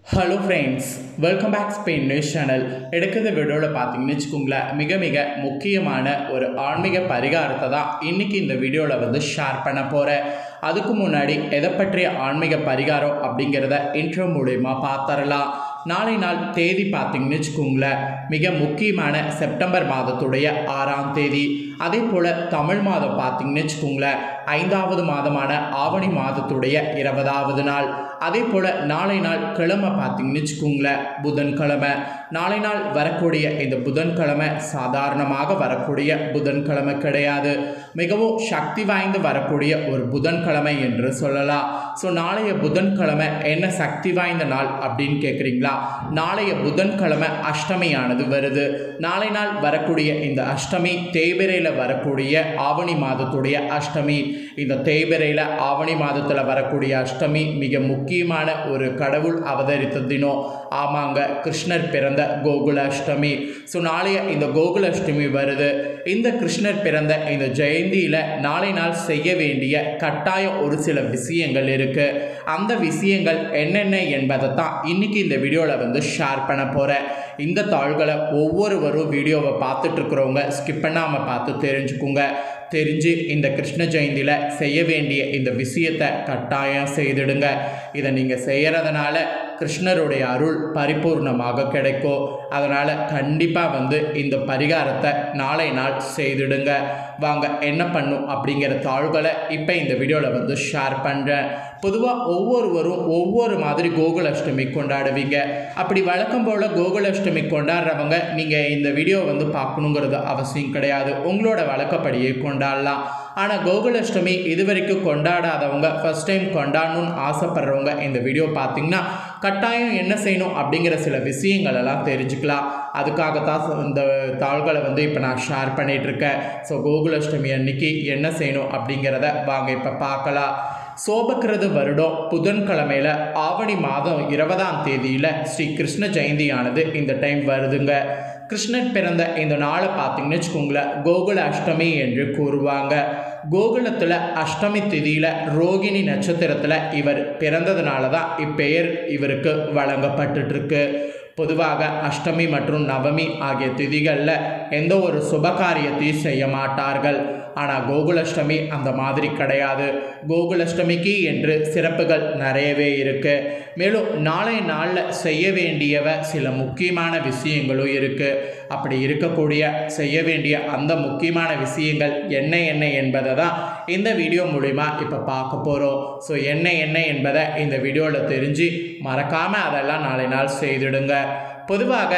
hello friends welcome back Spain news channel எடுக்கிற வீடியோவில் பார்த்தீங்கன்னு வச்சுக்கோங்களேன் மிக மிக முக்கியமான ஒரு ஆன்மீக பரிகாரத்தை தான் இன்றைக்கி இந்த வீடியோவில் வந்து ஷேர் பண்ண போகிறேன் அதுக்கு முன்னாடி எதை பற்றிய ஆன்மீக பரிகாரம் அப்படிங்கிறத இன்ட்ரோ மூலயமா பார்த்துடலாம் நாளை நாள் தேதி பார்த்தீங்கன்னு வச்சுக்கோங்களேன் மிக முக்கியமான செப்டம்பர் மாதத்துடைய ஆறாம் தேதி அதே போல் தமிழ் மாதம் பார்த்தீங்கன்னு வச்சுக்கோங்களேன் ஐந்தாவது மாதமான ஆவணி மாதத்துடைய இருபதாவது நாள் அதே போல் நாளை நாள் கிழமை பார்த்தீங்கன்னு வச்சுக்கோங்களேன் புதன்கிழமை நாளை நாள் வரக்கூடிய இந்த புதன்கிழமை சாதாரணமாக வரக்கூடிய புதன்கிழமை கிடையாது மிகவும் சக்தி வாய்ந்து வரக்கூடிய ஒரு புதன்கிழமை என்று சொல்லலாம் ஸோ நாளைய புதன்கிழமை என்ன சக்தி வாய்ந்த நாள் அப்படின்னு கேட்குறீங்களா நாளைய புதன்கிழமை அஷ்டமியானது வருது நாளை நாள் வரக்கூடிய இந்த அஷ்டமி தேய்பிரையில் வரக்கூடிய ஆவணி மாதத்துடைய அஷ்டமி இந்த தேய்பிரையில் ஆவணி மாதத்தில் வரக்கூடிய அஷ்டமி மிக முக்கியமான ஒரு கடவுள் அவதரித்த தினம் ஆமாங்க கிருஷ்ணர் பிறந்த கோகுல அஷ்டமி ஸோ நாளைய இந்த கோகுல அஷ்டமி வருது இந்த கிருஷ்ணர் பிறந்த இந்த ஜெயந்தியில் நாளை நாள் செய்ய வேண்டிய கட்டாயம் ஒரு சில விஷயங்கள் இருக்குது அந்த விஷயங்கள் என்னென்ன என்பதை தான் இன்றைக்கி இந்த வீடியோவில் வந்து ஷேர் பண்ண போகிறேன் இந்த தாள்களை ஒவ்வொருவரும் வீடியோவை பார்த்துட்டு இருக்கிறவங்க ஸ்கிப் பண்ணாமல் பார்த்து தெரிஞ்சுக்குங்க தெரிஞ்சு இந்த கிருஷ்ண ஜெயந்தியில் செய்ய வேண்டிய இந்த விஷயத்தை கட்டாயம் செய்திடுங்க இதை நீங்கள் செய்கிறதுனால கிருஷ்ணருடைய அருள் பரிபூர்ணமாக கிடைக்கும் அதனால் கண்டிப்பாக வந்து இந்த பரிகாரத்தை நாளை நாள் செய்திடுங்க வாங்க என்ன பண்ணும் அப்படிங்கிற தாள்களை இப்போ இந்த வீடியோவில் வந்து ஷேர் பண்ணுறேன் பொதுவாக ஒவ்வொருவரும் ஒவ்வொரு மாதிரி கோகுலாஷ்டமி கொண்டாடுவீங்க அப்படி வழக்கம் போல் கோகுலாஷ்டமி கொண்டாடுறவங்க நீங்கள் இந்த வீடியோ வந்து பார்க்கணுங்கிறது அவசியம் கிடையாது உங்களோட வழக்கப்படியே கொண்டாடலாம் ஆனால் கோகுலாஷ்டமி இது வரைக்கும் கொண்டாடாதவங்க ஃபஸ்ட் டைம் கொண்டாடணும்னு ஆசைப்படுறவங்க இந்த வீடியோ பார்த்தீங்கன்னா கட்டாயம் என்ன செய்யணும் அப்படிங்கிற சில விஷயங்கள் எல்லாம் தெரிஞ்சுக்கலாம் அதுக்காகத்தான் இந்த தாள்களை வந்து இப்போ நான் ஷேர் பண்ணிகிட்ருக்கேன் ஸோ கோகுலாஷ்டமி அன்னைக்கு என்ன செய்யணும் அப்படிங்கிறத வாங்க இப்போ பார்க்கலாம் சோபக்கிருது வருடம் புதன்கிழமையில் ஆவணி மாதம் இருபதாம் தேதியில் ஸ்ரீ கிருஷ்ண ஜெயந்தியானது இந்த டைம் வருதுங்க கிருஷ்ணன் பிறந்த இந்த நாளை பார்த்தீங்கன்னு வச்சுக்கோங்களேன் கோகுல அஷ்டமி என்று கூறுவாங்க கோகுலத்தில் அஷ்டமி திதியில் ரோகிணி நட்சத்திரத்தில் இவர் பிறந்ததுனால தான் இப்பெயர் இவருக்கு வழங்கப்பட்டுருக்கு பொதுவாக அஷ்டமி மற்றும் நவமி ஆகிய திதிகளில் எந்த ஒரு சுபகாரியத்தையும் செய்ய மாட்டார்கள் ஆனால் கோகுலஷ்டமி அந்த மாதிரி கிடையாது கோகுலஷ்டமிக்கு என்று சிறப்புகள் நிறையவே இருக்குது மேலும் நாளை நாளில் செய்ய வேண்டியவ சில முக்கியமான விஷயங்களும் இருக்குது அப்படி இருக்கக்கூடிய செய்ய வேண்டிய அந்த முக்கியமான விஷயங்கள் என்ன என்ன என்பதை தான் இந்த வீடியோ மூலிமா இப்போ பார்க்க போகிறோம் ஸோ என்ன என்ன என்பதை இந்த வீடியோவில் தெரிஞ்சு மறக்காமல் அதெல்லாம் நாளை நாள் செய்திடுங்க பொதுவாக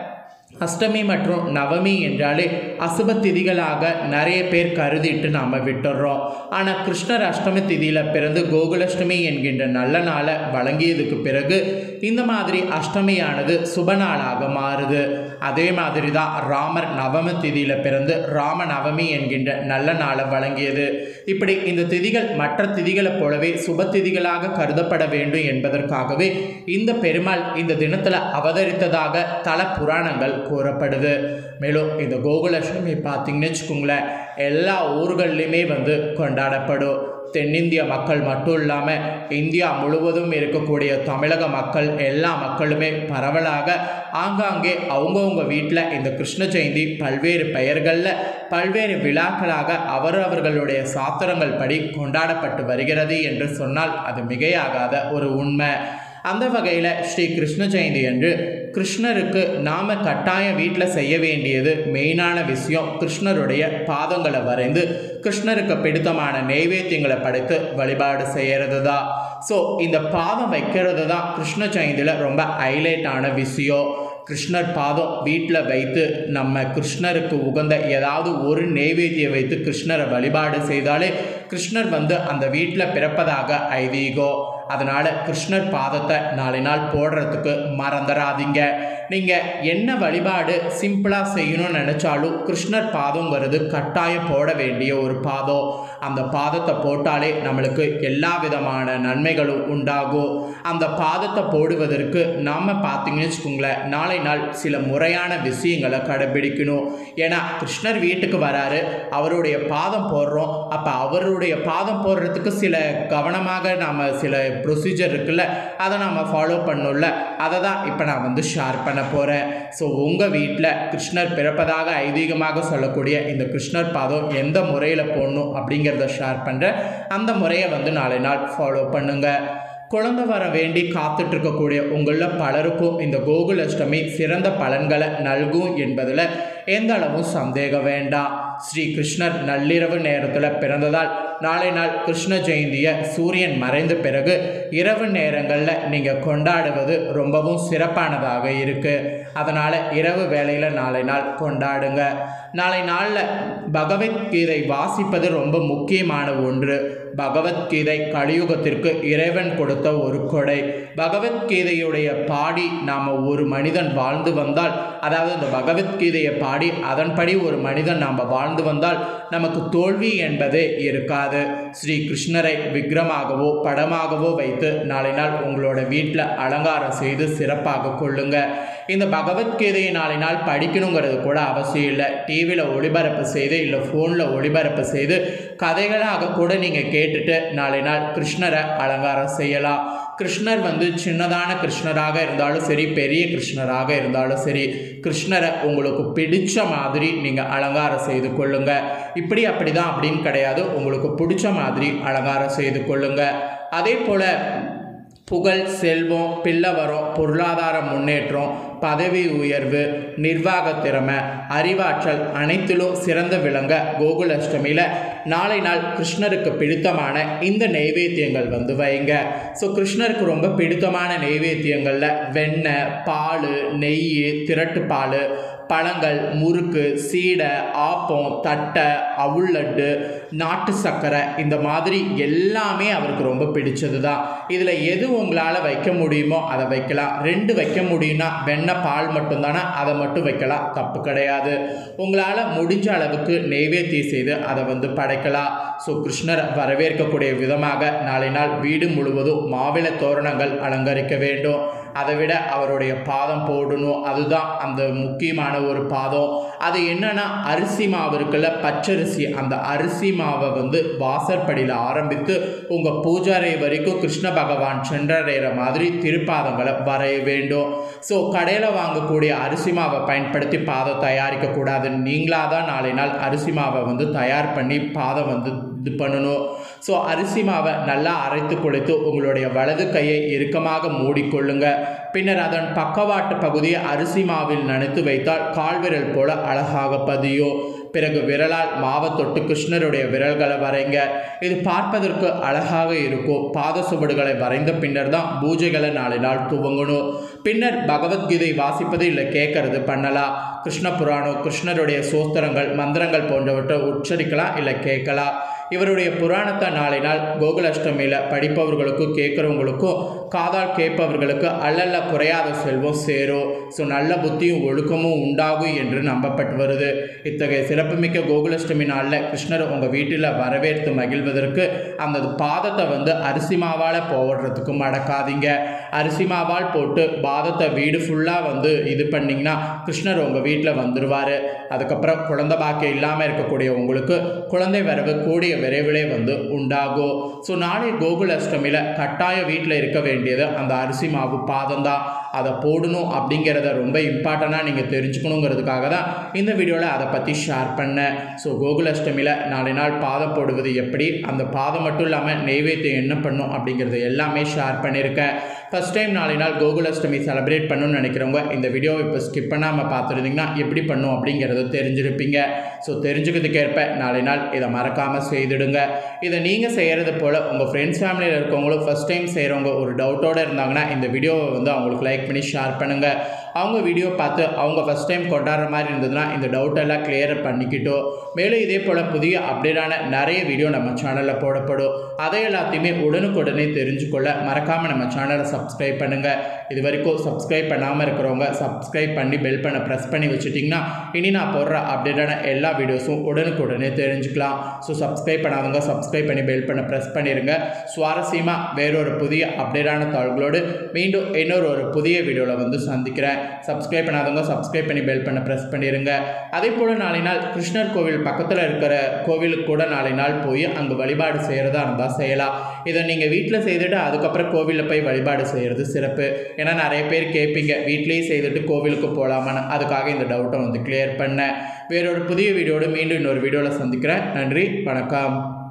அஷ்டமி மற்றும் நவமி என்றாலே அசுப திதிகளாக நிறைய பேர் கருதிட்டு நாம் விட்டுடுறோம் ஆனால் கிருஷ்ணர் அஷ்டமி திதியில் பிறந்து கோகுலஷ்டமி என்கின்ற நல்ல நாளை வழங்கியதுக்கு பிறகு இந்த மாதிரி அஷ்டமியானது சுப நாளாக மாறுது அதே மாதிரி தான் ராமர் நவம திதியில் பிறந்து ராம நவமி என்கின்ற நல்ல நாளை வழங்கியது இப்படி இந்த திதிகள் மற்ற திதிகளைப் போலவே சுப திதிகளாக கருதப்பட வேண்டும் என்பதற்காகவே இந்த பெருமாள் இந்த தினத்தில் அவதரித்ததாக தல புராணங்கள் கூறப்படுது மேலும் இந்த கோகுலட்சுமி பார்த்தீங்கன்னு வச்சுக்கோங்களேன் எல்லா ஊர்கள்லையுமே வந்து கொண்டாடப்படும் தென்னிந்திய மக்கள் மட்டும் இல்லாமல் இந்தியா முழுவதும் இருக்கக்கூடிய தமிழக மக்கள் எல்லா மக்களுமே பரவலாக ஆங்காங்கே அவங்கவுங்க வீட்டில் இந்த கிருஷ்ண ஜெயந்தி பல்வேறு பெயர்களில் பல்வேறு விழாக்களாக அவரவர்களுடைய சாத்திரங்கள் படி கொண்டாடப்பட்டு வருகிறது என்று சொன்னால் அது மிகையாகாத ஒரு உண்மை அந்த வகையில் ஸ்ரீ கிருஷ்ண ஜெயந்தி அன்று கிருஷ்ணருக்கு நாம் கட்டாயம் வீட்டில் செய்ய வேண்டியது மெயினான விஷயம் கிருஷ்ணருடைய பாதங்களை வரைந்து கிருஷ்ணருக்கு பிடித்தமான நெய்வேத்தியங்களை படைத்து வழிபாடு செய்கிறது தான் ஸோ இந்த பாதம் வைக்கிறது தான் கிருஷ்ண ஜெயந்தியில் ரொம்ப ஹைலைட்டான விஷயம் கிருஷ்ணர் பாதம் வீட்டில் வைத்து நம்ம கிருஷ்ணருக்கு உகந்த ஏதாவது ஒரு நெய்வேத்தியம் வைத்து கிருஷ்ணரை வழிபாடு செய்தாலே கிருஷ்ணர் வந்து அந்த வீட்டில் பிறப்பதாக ஐதீகம் அதனால் கிருஷ்ணர் பாதத்தை நாளை நாள் போடுறதுக்கு மறந்துடாதீங்க நீங்கள் என்ன வழிபாடு சிம்பிளாக செய்யணும்னு நினச்சாலும் கிருஷ்ணர் பாதங்கிறது கட்டாயம் போட வேண்டிய ஒரு பாதம் அந்த பாதத்தை போட்டாலே நம்மளுக்கு எல்லா விதமான நன்மைகளும் உண்டாகும் அந்த பாதத்தை போடுவதற்கு நாம் பார்த்தீங்கன்னு வச்சுக்கோங்களேன் நாளை நாள் சில முறையான விஷயங்களை கடைபிடிக்கணும் ஏன்னா கிருஷ்ணர் வீட்டுக்கு வராரு அவருடைய பாதம் போடுறோம் அப்போ அவருடைய பாதம் போடுறதுக்கு சில கவனமாக நாம் சில ப்ரொசீஜர் இருக்குல்ல அதை நாம் ஃபாலோ பண்ணோம்ல அதை தான் இப்போ நான் வந்து ஷேர் பண்ண போகிறேன் ஸோ உங்கள் வீட்டில் கிருஷ்ணர் பிறப்பதாக ஐதீகமாக சொல்லக்கூடிய இந்த கிருஷ்ணர் பாதம் எந்த முறையில் போடணும் அப்படிங்கிறத ஷேர் பண்ணுறேன் அந்த முறையை வந்து நாளை நாள் ஃபாலோ பண்ணுங்கள் குழந்தை வர வேண்டி காத்துட்டு இருக்கக்கூடிய உங்களில் பலருக்கும் இந்த கோகுலஷ்டமி சிறந்த பலன்களை நல்கும் என்பதில் எந்த அளவும் சந்தேகம் வேண்டாம் ஸ்ரீ கிருஷ்ணர் நள்ளிரவு நேரத்தில் பிறந்ததால் நாளை நாள் கிருஷ்ண ஜெயந்தியை சூரியன் மறைந்த பிறகு இரவு நேரங்களில் நீங்கள் கொண்டாடுவது ரொம்பவும் சிறப்பானதாக இருக்குது அதனால் இரவு வேளையில் நாளை நாள் கொண்டாடுங்க நாளை நாளில் பகவத்கீதை வாசிப்பது ரொம்ப முக்கியமான ஒன்று பகவத்கீதை கலியுகத்திற்கு இறைவன் கொடுத்த ஒரு கொடை பகவத்கீதையுடைய பாடி நாம் ஒரு மனிதன் வாழ்ந்து வந்தால் அதாவது இந்த பகவத்கீதையை பாடி அதன்படி ஒரு மனிதன் நாம் வாழ்ந்து வந்தால் நமக்கு தோல்வி என்பதே இருக்காது ஸ்ரீ கிருஷ்ணரை விக்கிரமாகவோ படமாகவோ வைத்து நாளை நாள் உங்களோட வீட்டில் அலங்காரம் செய்து சிறப்பாக கொள்ளுங்க இந்த பகவத்கீதையை நாளை நாள் படிக்கணுங்கிறது கூட அவசியம் இல்லை டிவியில் ஒளிபரப்பு செய்து இல்லை ஃபோனில் ஒளிபரப்பு செய்து கதைகளாக கூட நீங்கள் கேட்டுட்டு நாளை நாள் கிருஷ்ணரை அலங்காரம் செய்யலாம் கிருஷ்ணர் வந்து சின்னதான கிருஷ்ணராக இருந்தாலும் சரி பெரிய கிருஷ்ணராக இருந்தாலும் சரி கிருஷ்ணரை உங்களுக்கு பிடிச்ச மாதிரி நீங்கள் அலங்காரம் செய்து கொள்ளுங்க இப்படி அப்படி தான் அப்படின்னு கிடையாது உங்களுக்கு பிடிச்ச மாதிரி அலங்காரம் செய்து கொள்ளுங்க அதே போல் புகழ் செல்வம் பிள்ளவரம் பொருளாதார முன்னேற்றம் பதவி உயர்வு நிர்வாக திறமை அறிவாற்றல் அனைத்திலும் சிறந்த விளங்க கோகுலாஷ்டமியில் நாளை நாள் கிருஷ்ணருக்கு பிடித்தமான இந்த நெய்வேத்தியங்கள் வந்து வைங்க ஸோ கிருஷ்ணருக்கு ரொம்ப பிடித்தமான நெய்வேத்தியங்களில் வெண்ணெய் பால் நெய் திரட்டு பால் பழங்கள் முறுக்கு சீடை ஆப்பம் தட்டை அவுள் லட்டு நாட்டு சர்க்கரை இந்த மாதிரி எல்லாமே அவருக்கு ரொம்ப பிடிச்சது தான் இதில் எது உங்களால் வைக்க முடியுமோ அதை வைக்கலாம் ரெண்டு வைக்க முடியும்னா வெண்ணெய் பால் மட்டும்தானே அதை மட்டும் வைக்கலாம் தப்பு கிடையாது உங்களால் முடிஞ்ச அளவுக்கு நெய்வேத்தியம் செய்து அதை வந்து படைக்கலாம் ஸோ கிருஷ்ணர் வரவேற்கக்கூடிய விதமாக நாளை நாள் வீடு முழுவதும் மாவிள தோரணங்கள் அலங்கரிக்க வேண்டும் அதை விட அவருடைய பாதம் போடணும் அதுதான் அந்த முக்கியமான ஒரு பாதம் அது என்னன்னா அரிசி மாவு இருக்குல்ல பச்சரிசி அந்த அரிசி மாவை வந்து வாசற்படியில் ஆரம்பித்து உங்கள் பூஜாரை வரைக்கும் கிருஷ்ண பகவான் சென்றடைகிற மாதிரி திருப்பாதங்களை வரைய வேண்டும் ஸோ கடையில் வாங்கக்கூடிய அரிசி மாவை பயன்படுத்தி பாதம் தயாரிக்கக்கூடாது நீங்களாக தான் நாளை நாள் அரிசி மாவை வந்து தயார் பண்ணி பாதம் வந்து இது பண்ணணும் ஸோ அரிசி மாவை நல்லா அரைத்து குழைத்து உங்களுடைய வலது கையை இறுக்கமாக மூடிக்கொள்ளுங்க பின்னர் அதன் பக்கவாட்டு பகுதியை அரிசி மாவில் நனைத்து வைத்தால் கால்விரல் போல அழகாக பதியும் பிறகு விரலால் மாவை தொட்டு கிருஷ்ணருடைய விரல்களை வரைங்க இது பார்ப்பதற்கு அழகாக இருக்கும் பாத சுவடுகளை வரைந்த பின்னர் தான் பூஜைகளை நாளை நாள் துவங்கணும் பின்னர் பகவத்கீதை வாசிப்பது இல்லை கேட்கறது பண்ணலாம் கிருஷ்ண புராணம் கிருஷ்ணருடைய சோஸ்திரங்கள் மந்திரங்கள் போன்றவற்றை உச்சரிக்கலாம் இல்லை கேட்கலாம் இவருடைய புராணத்தை நாளை நாள் கோகுலாஷ்டமியில் படிப்பவர்களுக்கும் கேட்குறவங்களுக்கும் காதால் கேட்பவர்களுக்கு அல்லல்ல குறையாத செல்வம் சேரும் ஸோ நல்ல புத்தியும் ஒழுக்கமும் உண்டாகும் என்று நம்பப்பட்டு வருது இத்தகைய சிறப்புமிக்க கோகுலாஷ்டமி நாளில் கிருஷ்ணர் உங்கள் வீட்டில் வரவேற்று மகிழ்வதற்கு அந்த பாதத்தை வந்து அரிசி மாவால் போடுறதுக்கு மடக்காதீங்க அரிசி மாவால் போட்டு பாதத்தை வீடு ஃபுல்லாக வந்து இது பண்ணிங்கன்னா கிருஷ்ணர் உங்கள் வீட்டில் வந்துடுவார் அதுக்கப்புறம் குழந்தை பாக்கியம் இல்லாமல் இருக்கக்கூடிய உங்களுக்கு குழந்தை வரவு கூடிய விரைவிலே வந்து உண்டாகும் ஸோ நாளை கோகுல அஷ்டமியில் கட்டாய வீட்டில் இருக்க வேண்டியது அந்த அரிசி மாவு பாதம் தான் அதை போடணும் அப்படிங்கிறத ரொம்ப இம்பார்ட்டண்ட்டாக நீங்கள் தெரிஞ்சுக்கணுங்கிறதுக்காக தான் இந்த வீடியோவில் அதை பற்றி ஷேர் பண்ணேன் ஸோ கோகுலாஷ்டமியில் நாளை நாள் பாதம் போடுவது எப்படி அந்த பாதம் மட்டும் இல்லாமல் நெய்வேத்தியம் என்ன பண்ணும் அப்படிங்கிறது எல்லாமே ஷேர் பண்ணியிருக்கேன் ஃபஸ்ட் டைம் நாளை நாள் கோகுலாஷ்டமி செலிப்ரேட் பண்ணணும்னு நினைக்கிறவங்க இந்த வீடியோவை இப்போ ஸ்கிப் பண்ணாமல் பார்த்துருந்தீங்கன்னா எப்படி பண்ணும் அப்படிங்கிறத தெரிஞ்சிருப்பீங்க ஸோ தெரிஞ்சுக்கிறதுக்கு ஏற்ப நாளை நாள் இதை மறக்காமல் செய்துடுங்க இதை நீங்கள் செய்கிறது போல் உங்கள் ஃப்ரெண்ட்ஸ் ஃபேமிலியில் இருக்கவங்களும் ஃபஸ்ட் டைம் செய்கிறவங்க ஒரு டவுட்டோடு இருந்தாங்கன்னா இந்த வீடியோவை வந்து அவங்களுக்கு லைக் பண்ணி ஷேர் பண்ணுங்கள் அவங்க வீடியோ பார்த்து அவங்க ஃபஸ்ட் டைம் கொண்டாடுற மாதிரி இருந்ததுன்னா இந்த டவுட் எல்லாம் கிளியர் பண்ணிக்கிட்டோம் மேலும் இதே போல் புதிய அப்டேட்டான நிறைய வீடியோ நம்ம சேனலில் போடப்படும் அதை எல்லாத்தையுமே உடனுக்குடனே தெரிஞ்சுக்கொள்ள மறக்காமல் நம்ம சேனலை சப்ஸ்கிரைப் பண்ணுங்கள் இது வரைக்கும் சப்ஸ்கிரைப் பண்ணாமல் இருக்கிறவங்க சப்ஸ்கிரைப் பண்ணி பெல் பண்ண ப்ரெஸ் பண்ணி வச்சுட்டிங்கன்னா இனி நான் போடுற அப்டேட்டான எல்லா வீடியோஸும் உடனுக்குடனே தெரிஞ்சுக்கலாம் ஸோ சப்ஸ்கிரைப் பண்ணாதவங்க சப்ஸ்கிரைப் பண்ணி பெல் பண்ண ப்ரெஸ் பண்ணிடுங்க சுவாரஸ்யமாக வேறொரு புதிய அப்டேட்டான தகவல்களோடு மீண்டும் இன்னொரு ஒரு புதிய வீடியோவில் வந்து சந்திக்கிறேன் சப்ஸ்கிரைப் பண்ணாதவங்க சப்ஸ்கிரைப் பண்ணி பெல் பண்ண ப்ரெஸ் பண்ணிடுங்க அதே போல் நாளை நாள் கிருஷ்ணர் கோவில் பக்கத்தில் இருக்கிற கோவிலுக்கு கூட நாளை நாள் போய் அங்கே வழிபாடு செய்கிறதா இருந்தால் செய்யலாம் இதை நீங்கள் வீட்டில் செய்துட்டு அதுக்கப்புறம் கோவிலில் போய் வழிபாடு செய்கிறது சிறப்பு ஏன்னா நிறைய பேர் கேட்பீங்க வீட்லேயே செய்துட்டு கோவிலுக்கு போகலாமான்னு அதுக்காக இந்த டவுட்டை வந்து கிளியர் பண்ணேன் வேறொரு புதிய வீடியோடு மீண்டும் இன்னொரு வீடியோவில் சந்திக்கிறேன் நன்றி வணக்கம்